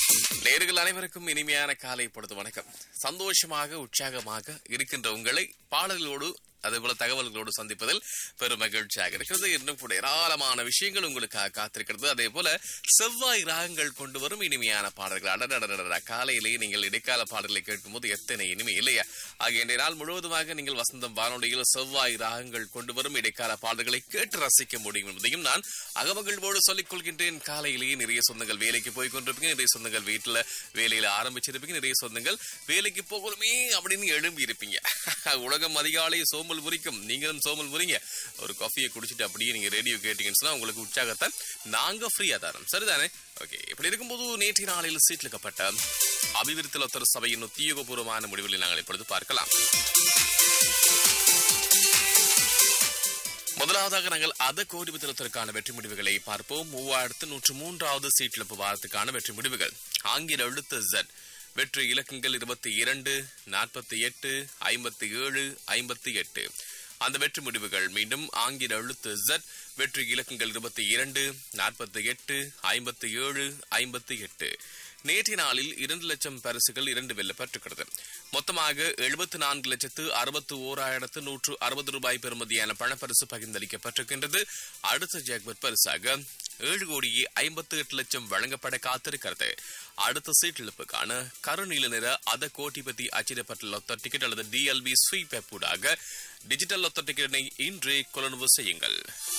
நேர்கள் அனைவருக்கும் இனிமையான காலை பொழுது வணக்கம் சந்தோஷமாக உற்சாகமாக இருக்கின்ற உங்களை பாடல்களோடு அதேபோல தகவல்களோடு சந்திப்பதில் பெரும் மகிழ்ச்சியாக இருக்கிறது இன்னும் கூட ஏராளமான விஷயங்கள் உங்களுக்காக காத்திருக்கிறது அதே போல செவ்வாய் ராகங்கள் கொண்டு வரும் இனிமையான பாடல்கள் அடடடடடா காலையிலேயே நீங்கள் இடைக்கால பாடல்களை கேட்கும்போது எத்தனை இனிமை இல்லையா ஆகிய இன்றைய நாள் முழுவதுமாக நீங்கள் வசந்தம் வானொலியில் செவ்வாய் ராகங்கள் கொண்டு வரும் இடைக்கால பாடல்களை கேட்டு ரசிக்க முடியும் என்பதையும் நான் அகமகிழ்வோடு சொல்லிக் கொள்கின்றேன் காலையிலேயே நிறைய சொந்தங்கள் வேலைக்கு போய் கொண்டிருப்பீங்க நிறைய சொந்தங்கள் வீட்டுல வேலையில ஆரம்பிச்சிருப்பீங்க நிறைய சொந்தங்கள் வேலைக்கு போகணுமே அப்படின்னு எழும்பி இருப்பீங்க உலகம் அதிகாலை சோம்பல் முறிக்கும் நீங்களும் சோம்பல் முறிங்க ஒரு காஃபியை குடிச்சிட்டு அப்படியே நீங்க ரேடியோ கேட்டீங்கன்னு சொன்னா உங்களுக்கு உற்சாகத்தை நாங்க ஃப்ரீயா தரோம் சரிதானே ஓகே இப்படி இருக்கும்போது நேற்று நாளில் சீட்லிக்கப்பட்ட அபிவிருத்தி ஒத்தர சபையின் உத்தியோகபூர்வமான முடிவுகளை நாங்கள் இப்பொழுது பார்க்கலாம் முதலாவதாக நாங்கள் அத கோடி விதத்திற்கான வெற்றி முடிவுகளை பார்ப்போம் மூவாயிரத்து நூற்று மூன்றாவது சீட்டிழப்பு வாரத்துக்கான வெற்றி முடிவுகள் ஆங்கில எழுத்து Z வெற்றி இலக்கங்கள் இருபத்தி இரண்டு நாற்பத்தி எட்டு ஐம்பத்தி ஏழு ஐம்பத்தி எட்டு அந்த வெற்றி முடிவுகள் மீண்டும் ஆங்கில எழுத்து Z வெற்றி இலக்கங்கள் இருபத்தி இரண்டு நாற்பத்தி எட்டு ஐம்பத்தி ஏழு ஐம்பத்தி எட்டு நேற்றைய நாளில் இரண்டு லட்சம் பரிசுகள் இரண்டு வெல்ல பெற்றுக்கிறது மொத்தமாக எழுபத்தி நான்கு லட்சத்து அறுபத்தி ஓராயிரத்து நூற்று அறுபது ரூபாய் பெறுமதியான பணப்பரிசு பகிர்ந்தளிக்கப்பட்டிருக்கின்றது அடுத்த ஜாக்பட் பரிசாக ஏழு கோடியே ஐம்பத்தி எட்டு லட்சம் வழங்கப்பட காத்திருக்கிறது அடுத்த சீட்டிழப்புக்கான கருநீல நிற அத கோட்டிபதி அச்சிடப்பட்ட லொத்த டிக்கெட் அல்லது டிஎல்பி ஸ்வீப் ஊடாக டிஜிட்டல் லொத்த டிக்கெட்டினை இன்றே கொள்ளுணவு செய்யுங்கள்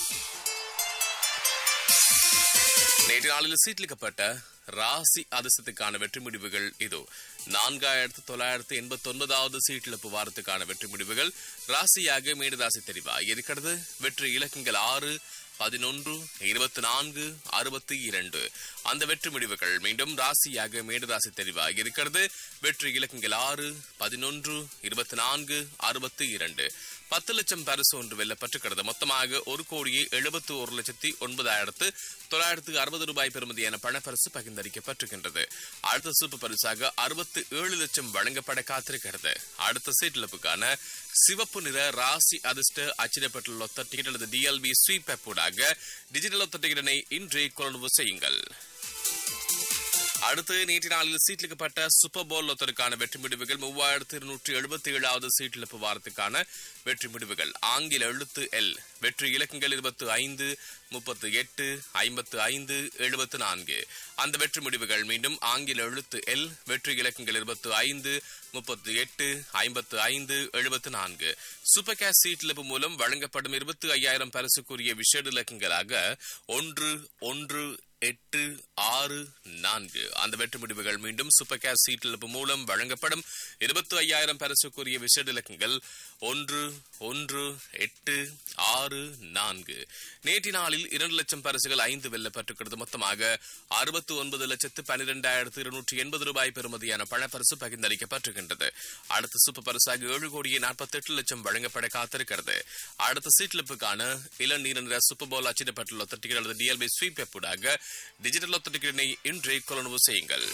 நேற்று நாளில் சீட்லிக்கப்பட்ட ராசி அதிர்ஷ்டத்துக்கான வெற்றி முடிவுகள் இதோ நான்காயிரத்து தொள்ளாயிரத்து எண்பத்தி ஒன்பதாவது சீட்டிழப்பு வாரத்துக்கான வெற்றி முடிவுகள் ராசியாக மேடராசி தெரிவா இருக்கிறது வெற்றி இலக்கங்கள் ஆறு பதினொன்று இருபத்தி நான்கு அறுபத்தி இரண்டு அந்த வெற்றி முடிவுகள் மீண்டும் ராசியாக மேடராசி தெரிவாக இருக்கிறது வெற்றி இலக்கங்கள் ஆறு பதினொன்று இருபத்தி நான்கு அறுபத்தி இரண்டு பத்து லட்சம் பரிசு ஒன்று வெல்லப்பட்டிருக்கிறது மொத்தமாக ஒரு கோடியே எழுபத்தி ஒரு லட்சத்தி ஒன்பதாயிரத்து தொள்ளாயிரத்து அறுபது ரூபாய் பெறுமதியான பணப்பரிசு பகிர்ந்தளிக்கப்பட்டிருக்கின்றது அடுத்த சூப்பு பரிசாக அறுபத்தி ஏழு லட்சம் வழங்கப்பட காத்திருக்கிறது அடுத்த சீட்டிழப்புக்கான சிவப்பு நிற ராசி அதிர்ஷ்ட அச்சிடப்பட்டுள்ள லொத்த டிக்கெட் அல்லது டிஎல்பி ஸ்வீப் ஊடாக டிஜிட்டல் லொத்த டிக்கெட்டினை இன்றே கொள்ளுவு செய்யுங்கள் அடுத்து நேற்று நாளில் சீட்லிக்கப்பட்ட சூப்பர் போல் லொத்தருக்கான வெற்றி முடிவுகள் மூவாயிரத்து இருநூற்றி எழுபத்தி ஏழாவது சீட்டிழப்பு வாரத்துக்கான வெற்றி முடிவுகள் ஆங்கில எழுத்து எல் வெற்றி இலக்கங்கள் இருபத்தி ஐந்து முப்பத்து எட்டு ஐம்பத்து ஐந்து எழுபத்து நான்கு அந்த வெற்றி முடிவுகள் மீண்டும் ஆங்கில எழுத்து எல் வெற்றி இலக்கங்கள் இருபத்தி ஐந்து முப்பத்து எட்டு ஐம்பத்து ஐந்து எழுபத்து நான்கு சூப்பர் கேஷ் சீட்டிழப்பு மூலம் வழங்கப்படும் இருபத்தி ஐயாயிரம் பரிசுக்குரிய விஷேட இலக்கங்களாக ஒன்று ஒன்று எட்டு ஆறு நான்கு அந்த வெற்றி முடிவுகள் மீண்டும் சூப்பர் கேஷ் சீட்டிழப்பு மூலம் வழங்கப்படும் இருபத்தி ஐயாயிரம் பரிசுக்குரிய விஷேட இலக்கங்கள் ஒன்று ஒன்று எட்டு ஆறு நான்கு நேற்று நாளில் இரண்டு லட்சம் பரிசுகள் ஐந்து வெல்லப்பட்டிருக்கிறது மொத்தமாக அறுபத்தி ஒன்பது லட்சத்து பன்னிரெண்டாயிரத்து இருநூற்றி எண்பது ரூபாய் பெறுமதியான பணப்பரிசு பகிர்ந்தளிக்கப்பட்டிருக்கின்றது அடுத்த சூப்பர் பரிசாக ஏழு கோடியே நாற்பத்தி எட்டு லட்சம் வழங்கப்பட காத்திருக்கிறது அடுத்த சீட்லிப்புக்கான இளநீர் நிற சூப்பர் போல் அச்சிடப்பட்டுள்ள டிக்கெட் அல்லது டிஎல்பி ஸ்வீப் ஊடாக டிஜிட்டல் ஒத்த டிக்கெட்டினை இன்றே கொள்ளுணவு செய்யுங்கள்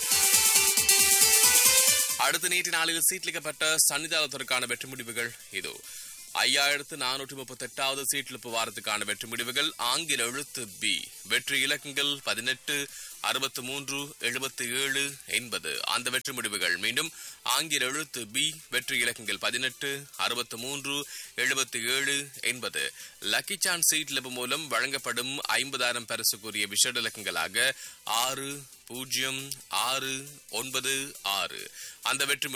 அடுத்த நேற்று நாளில் சீட்லிக்கப்பட்ட சன்னிதானத்திற்கான வெற்றி முடிவுகள் இதோ ஐயாயிரத்து நானூற்றி முப்பத்தி எட்டாவது சீட்டிழப்பு வாரத்துக்கான வெற்றி முடிவுகள் ஆங்கில எழுத்து பி வெற்றி இலக்கங்கள் பதினெட்டு அறுபத்து மூன்று எழுபத்தி ஏழு எண்பது அந்த வெற்றி முடிவுகள் மீண்டும் ஆங்கில எழுத்து பி வெற்றி இலக்கங்கள் பதினெட்டு அறுபத்து மூன்று எழுபத்தி ஏழு எண்பது லக்கி சான் சீட்லபு மூலம் வழங்கப்படும் ஐம்பதாயிரம் பரிசுக்குரிய விஷட இலக்கங்களாக ஆறு பூஜ்ஜியம் ஆறு ஒன்பது ஆறு அந்த வெற்றி